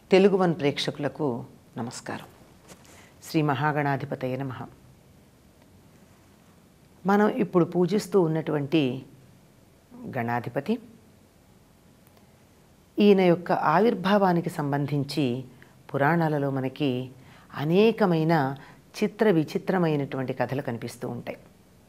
Telugu one ప్రేక్షకులకు నమస్కారం శ్రీ మహాగణాధిపతయ నమ మనం ఇప్పుడు పూజిస్తూ ఉన్నటువంటి గణాధిపతి ఈయన యొక్క ఆవిర్భావానికి సంబంధించి పురాణాలలో మనకి అనేకమైన చిత్ర విచిత్రమైనటువంటి కథలు కనిపిస్తూ ఉంటాయి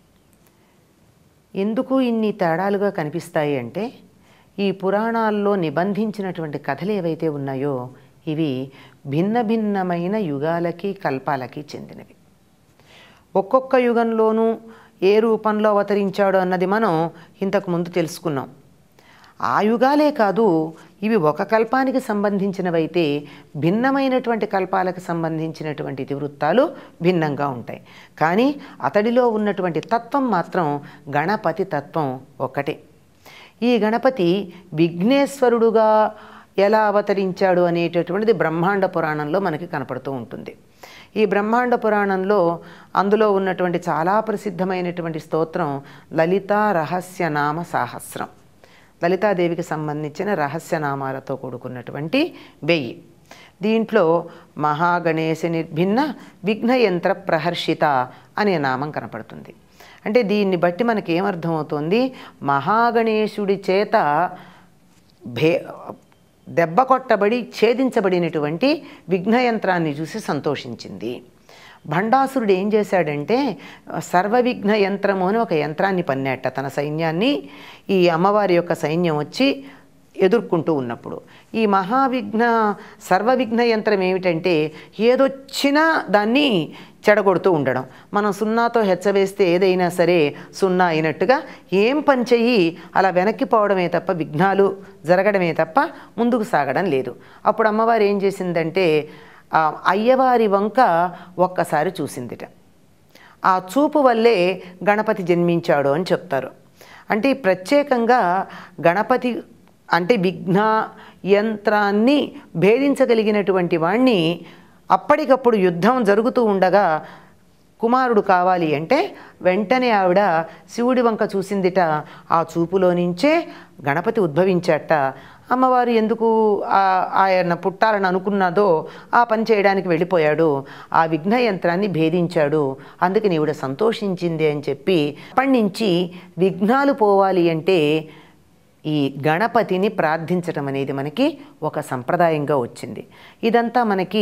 ఎందుకు ఇన్ని తేడాలుగా కనిపిస్తాయి అంటే ఈ పురాణాల్లో నిబంధించినటువంటి కథలు ఏవైతే ఉన్నాయో ఇవి భిన్న భిన్నమైన యుగాలకి కల్పాలకి చెందినవి ఒక్కొక్క యుగంలోనూ ఏ రూపంలో అవతరించాడో అన్నది మనం ఇంతకు ముందు తెలుసుకున్నాం ఆ యుగాలే కాదు ఇవి ఒక కల్పానికి సంబంధించినవైతే భిన్నమైనటువంటి కల్పాలకు సంబంధించినటువంటి ఇతివృత్తాలు భిన్నంగా ఉంటాయి కానీ అతడిలో ఉన్నటువంటి తత్వం మాత్రం గణపతి తత్వం ఒక్కటే ఈ గణపతి విఘ్నేశ్వరుడుగా ఎలా అవతరించాడు అనేటటువంటిది బ్రహ్మాండ పురాణంలో మనకి కనపడుతూ ఉంటుంది ఈ బ్రహ్మాండ పురాణంలో అందులో ఉన్నటువంటి చాలా ప్రసిద్ధమైనటువంటి స్తోత్రం లలిత రహస్యనామ సాహస్రం లలితాదేవికి సంబంధించిన రహస్యనామాలతో కూడుకున్నటువంటి వెయ్యి దీంట్లో మహాగణేశ నిర్భిన్న విఘ్నయంత్ర ప్రహర్షిత అనే నామం కనపడుతుంది అంటే దీన్ని బట్టి మనకి ఏమర్థమవుతుంది మహాగణేశుడి చేత భే దెబ్బ కొట్టబడి ఛేదించబడినటువంటి విఘ్నయంత్రాన్ని చూసి సంతోషించింది భండాసురుడు ఏం చేశాడంటే సర్వవిఘ్న యంత్రము అని ఒక యంత్రాన్ని పన్నట్ట తన సైన్యాన్ని ఈ అమ్మవారి యొక్క సైన్యం వచ్చి ఎదుర్కొంటూ ఉన్నప్పుడు ఈ మహావిఘ్న సర్వవిఘ్న యంత్రం ఏమిటంటే ఏదొచ్చినా దాన్ని చెడగొడుతూ ఉండడం మనం సున్నాతో హెచ్చవేస్తే ఏదైనా సరే సున్నా అయినట్టుగా ఏం పని చెయ్యి అలా వెనక్కి పోవడమే తప్ప విఘ్నాలు జరగడమే తప్ప ముందుకు సాగడం లేదు అప్పుడు అమ్మవారు ఏం చేసిందంటే ఆ అయ్యవారి వంక ఒక్కసారి చూసిందిట ఆ చూపు వల్లే గణపతి జన్మించాడు అని చెప్తారు అంటే ప్రత్యేకంగా గణపతి అంటే విఘ్న యంత్రాన్ని భేదించగలిగినటువంటి వాణ్ణి అప్పటికప్పుడు యుద్ధం జరుగుతూ ఉండగా కుమారుడు కావాలి అంటే వెంటనే ఆవిడ శివుడి వంక చూసిందిట ఆ చూపులో నుంచే గణపతి ఉద్భవించాట అమ్మవారు ఎందుకు ఆయన పుట్టాలని అనుకున్నదో ఆ పని చేయడానికి వెళ్ళిపోయాడు ఆ విఘ్న యంత్రాన్ని భేదించాడు అందుకని ఈవిడ సంతోషించింది అని చెప్పి అప్పటి నుంచి విఘ్నాలు పోవాలి అంటే ఈ గణపతిని ప్రార్థించటం అనేది మనకి ఒక సంప్రదాయంగా వచ్చింది ఇదంతా మనకి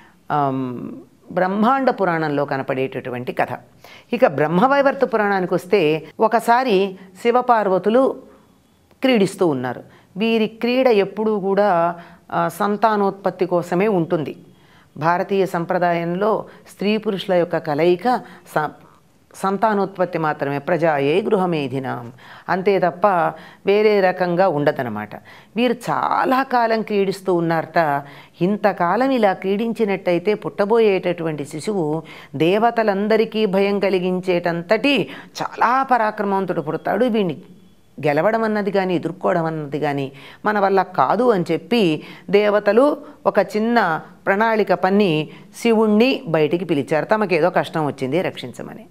బ్రహ్మాండ పురాణంలో కనపడేటటువంటి కథ ఇక బ్రహ్మవైవర్త పురాణానికి వస్తే ఒకసారి శివపార్వతులు క్రీడిస్తూ ఉన్నారు వీరి క్రీడ ఎప్పుడూ కూడా సంతానోత్పత్తి కోసమే ఉంటుంది భారతీయ సంప్రదాయంలో స్త్రీ పురుషుల యొక్క కలయిక స సంతానోత్పత్తి మాత్రమే ప్రజాయే గృహమేధినాం అంతే తప్ప వేరే రకంగా ఉండదనమాట వీరు చాలా కాలం క్రీడిస్తూ ఉన్నారట ఇంతకాలం ఇలా క్రీడించినట్టయితే పుట్టబోయేటటువంటి శిశువు దేవతలందరికీ భయం కలిగించేటంతటి చాలా పరాక్రమవంతుడు పుడతాడు వీడిని గెలవడం అన్నది కానీ ఎదుర్కోవడం అన్నది కానీ మన వల్ల కాదు అని చెప్పి దేవతలు ఒక చిన్న ప్రణాళిక పన్ని శివుణ్ణి బయటికి పిలిచారు తమకేదో కష్టం వచ్చింది రక్షించమని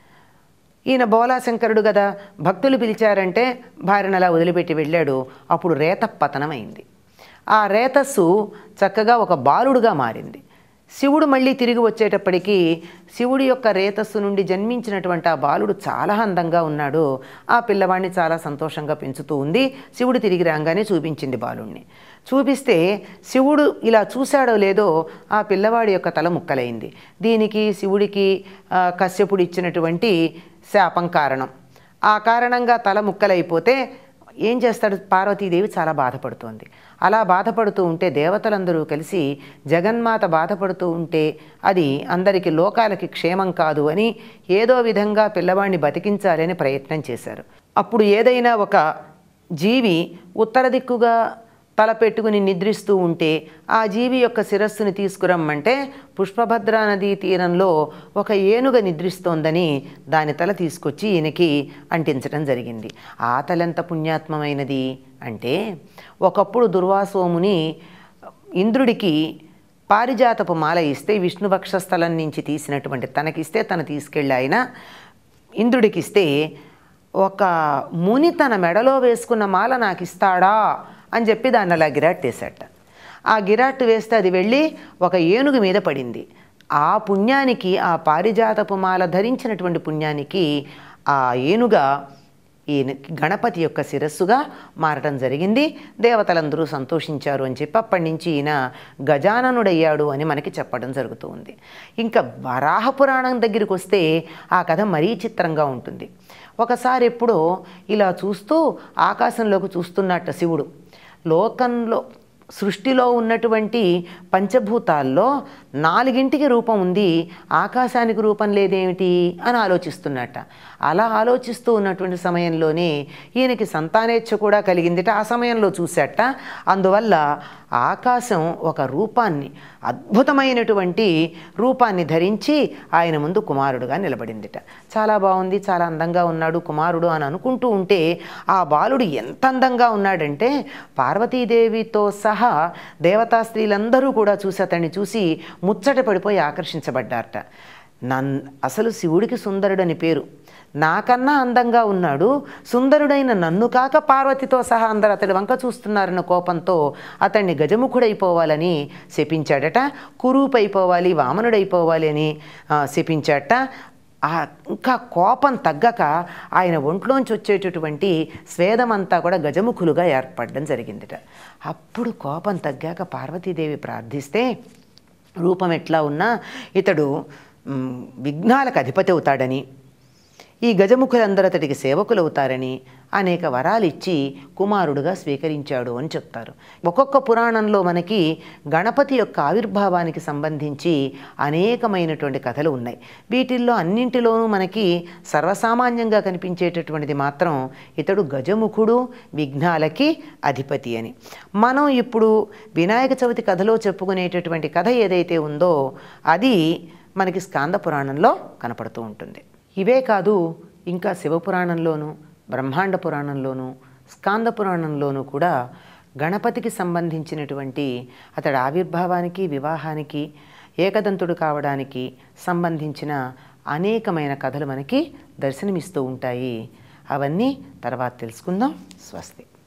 ఈయన బోలాశంకరుడు కదా భక్తులు పిలిచారంటే భార్యను అలా వదిలిపెట్టి వెళ్ళాడు అప్పుడు రేతపతనం అయింది ఆ రేతస్సు చక్కగా ఒక బాలుడుగా మారింది శివుడు మళ్ళీ తిరిగి వచ్చేటప్పటికీ శివుడి యొక్క రేతస్సు నుండి జన్మించినటువంటి ఆ బాలుడు చాలా అందంగా ఉన్నాడు ఆ పిల్లవాడిని చాలా సంతోషంగా పెంచుతూ ఉంది శివుడు తిరిగి రాగానే చూపించింది బాలుడిని చూపిస్తే శివుడు ఇలా చూశాడో లేదో ఆ పిల్లవాడి యొక్క తల ముక్కలైంది దీనికి శివుడికి కశ్యపుడు ఇచ్చినటువంటి శాపం కారణం ఆ కారణంగా తల ముక్కలైపోతే ఏం చేస్తాడు పార్వతీదేవి చాలా బాధపడుతోంది అలా బాధపడుతూ ఉంటే దేవతలందరూ కలిసి జగన్మాత బాధపడుతూ ఉంటే అది అందరికీ లోకాలకి క్షేమం కాదు అని ఏదో విధంగా పిల్లవాడిని బతికించాలని ప్రయత్నం చేశారు అప్పుడు ఏదైనా ఒక జీవి ఉత్తర దిక్కుగా తల పెట్టుకుని నిద్రిస్తూ ఉంటే ఆ జీవి యొక్క శిరస్సుని తీసుకురమ్మంటే పుష్పభద్రా నదీ తీరంలో ఒక ఏనుగ నిద్రిస్తోందని దాని తల తీసుకొచ్చి ఈయనకి అంటించడం జరిగింది ఆ తలెంత పుణ్యాత్మమైనది అంటే ఒకప్పుడు దుర్వాసోముని ఇంద్రుడికి పారిజాతపు మాల ఇస్తే విష్ణు వక్షస్థలం నుంచి తీసినటువంటి తనకిస్తే తను తీసుకెళ్ళి ఆయన ఇంద్రుడికిస్తే ఒక ముని తన మెడలో వేసుకున్న మాల నాకు ఇస్తాడా అని చెప్పి దాన్ని అలా గిరాట్టేశాట ఆ గిరాట్టు వేస్తే అది వెళ్ళి ఒక ఏనుగు మీద పడింది ఆ పుణ్యానికి ఆ పారిజాతపు మాల ధరించినటువంటి పుణ్యానికి ఆ ఏనుగా ఈయన గణపతి యొక్క శిరస్సుగా మారటం జరిగింది దేవతలందరూ సంతోషించారు అని చెప్పి అప్పటి నుంచి ఈయన గజాననుడయ్యాడు అని మనకి చెప్పడం జరుగుతూ ఉంది ఇంకా వరాహ పురాణం దగ్గరికి వస్తే ఆ కథ మరీ చిత్రంగా ఉంటుంది ఒకసారి ఎప్పుడో ఇలా చూస్తూ ఆకాశంలోకి చూస్తున్నట్ట శివుడు లోకంలో సృష్టిలో ఉన్నటువంటి పంచభూతాల్లో నాలుగింటికి రూపం ఉంది ఆకాశానికి రూపం లేదేమిటి అని ఆలోచిస్తున్నట్ట అలా ఆలోచిస్తూ ఉన్నటువంటి సమయంలోనే ఈయనకి సంతానేచ్ఛ కూడా కలిగిందిట ఆ సమయంలో చూశాట అందువల్ల ఆకాశం ఒక రూపాన్ని అద్భుతమైనటువంటి రూపాన్ని ధరించి ఆయన ముందు కుమారుడుగా నిలబడిందిట చాలా బాగుంది చాలా అందంగా ఉన్నాడు కుమారుడు అని అనుకుంటూ ఉంటే ఆ బాలుడు ఎంత అందంగా ఉన్నాడంటే పార్వతీదేవితో సహా దేవతా స్త్రీలందరూ కూడా చూసి అతన్ని చూసి ముచ్చట పడిపోయి ఆకర్షించబడ్డారట నన్ అసలు శివుడికి శుందరుడని పేరు నాకన్నా అందంగా ఉన్నాడు సుందరుడైన నన్ను కాక పార్వతితో సహా అందరు అతడి వంక చూస్తున్నారన్న కోపంతో అతన్ని గజముఖుడైపోవాలని శపించాడట కురూపైపోవాలి వామనుడైపోవాలి అని ఆ, శపించాడట ఆ ఇంకా కోపం తగ్గక ఆయన ఒంట్లోంచి వచ్చేటటువంటి స్వేదమంతా కూడా గజముఖులుగా ఏర్పడడం జరిగిందిట అప్పుడు కోపం తగ్గాక పార్వతీదేవి ప్రార్థిస్తే రూపం ఎట్లా ఉన్నా ఇతడు మ్, విఘ్నాలకు అధిపతి అవుతాడని ఈ గజముఖులందరూ అతడికి సేవకులు అవుతారని అనేక వరాలు ఇచ్చి కుమారుడుగా స్వీకరించాడు అని చెప్తారు ఒక్కొక్క పురాణంలో మనకి గణపతి యొక్క ఆవిర్భావానికి సంబంధించి అనేకమైనటువంటి కథలు ఉన్నాయి వీటిల్లో అన్నింటిలోనూ మనకి సర్వసామాన్యంగా కనిపించేటటువంటిది మాత్రం ఇతడు గజముఖుడు విఘ్నాలకి అధిపతి అని మనం ఇప్పుడు వినాయక చవితి కథలో చెప్పుకునేటటువంటి కథ ఏదైతే ఉందో అది మనకి స్కాంద పురాణంలో కనపడుతూ ఉంటుంది ఇవే కాదు ఇంకా శివపురాణంలోనూ బ్రహ్మాండ పురాణంలోనూ స్కాంద పురాణంలోనూ కూడా గణపతికి సంబంధించినటువంటి అతడి ఆవిర్భావానికి వివాహానికి ఏకదంతుడు కావడానికి సంబంధించిన అనేకమైన కథలు మనకి దర్శనమిస్తూ ఉంటాయి అవన్నీ తర్వాత తెలుసుకుందాం స్వస్తి